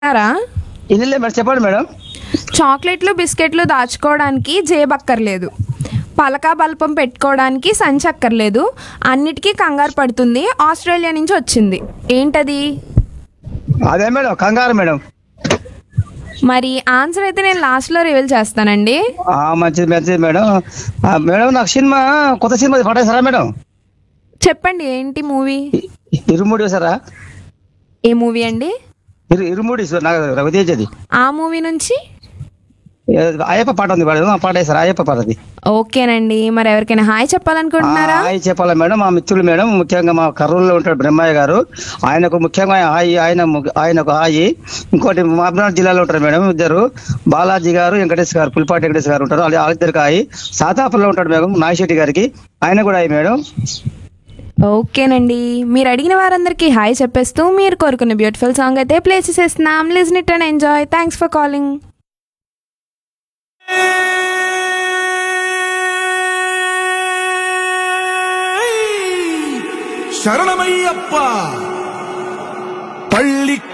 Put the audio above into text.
ఉన్నారా ఇల్లు మేడం చెప్పండి మేడం చాక్లెట్లు బిస్కెట్లు దాచుకోవడానికి జేబు అక్కర్లేదు పలక బల్పం పెట్టుకోవడానికి సంచి అక్కర్లేదు అన్నిటికీ కంగారు పడుతుంది ఆస్ట్రేలియా నుంచి వచ్చింది ఏంటది అదే మేడం కంగారు మేడం మరి ఆన్సర్ అయితే నేను లాస్ట్లో రివీల్ చేస్తానండి ఆ, మంచిది మంచిది మేడం ఆ, మేడం నాకు సినిమా కొత్త సినిమా పడేసారా మేడం చెప్పండి ఏంటి మూవీ ఇ- ఇరుముడి సారా ఏ మూవీ అండి ఇరు ఇరుముడి సార్ నాకు రవితేజది ఆ మూవీ నుంచి ఏ, అయ్యప్ప పాట ఉంది మేడం ఆ పాట వేసారు అయ్యప్ప పాట అది ఓకేనండి మరి ఎవరికైనా హాయ్ చెప్పాలనుకుంటున్నారా హాయ్ చెప్పాలి మేడం మా మిత్రులు మేడం ముఖ్యంగా మా కర్నూలులో ఉంటాడు బ్రహ్మయ్య గారు ఆయనకు ముఖ్యంగా హాయి ఆయన ము- ఆయనకు హాయి ఇంకోటి మాబ్నాడ్ జిల్లాలో ఉంటారు మేడం ఇద్దరు బాలాజీ గారు వెంకటేష్ గారు పులిపాటి వెంకటేష్ గారు ఉంటారు వాళ్ళ వాళ్ళిద్దరికి హాయి సాతాపురంలో ఉంటాడు మేడం నాగిశెట్టి గారికి ఆయన కూడా హాయి మేడం ఓకేనండి మీరు అడిగిన వారందరికీ హాయ్ చెప్పేస్తూ మీరు కోరుకున్న బ్యూటిఫుల్ సాంగ్ అయితే ప్లే చేసేస్తున్నాం listen it and enjoy thanks for calling శరణమయ్యప్ప పళ్ళి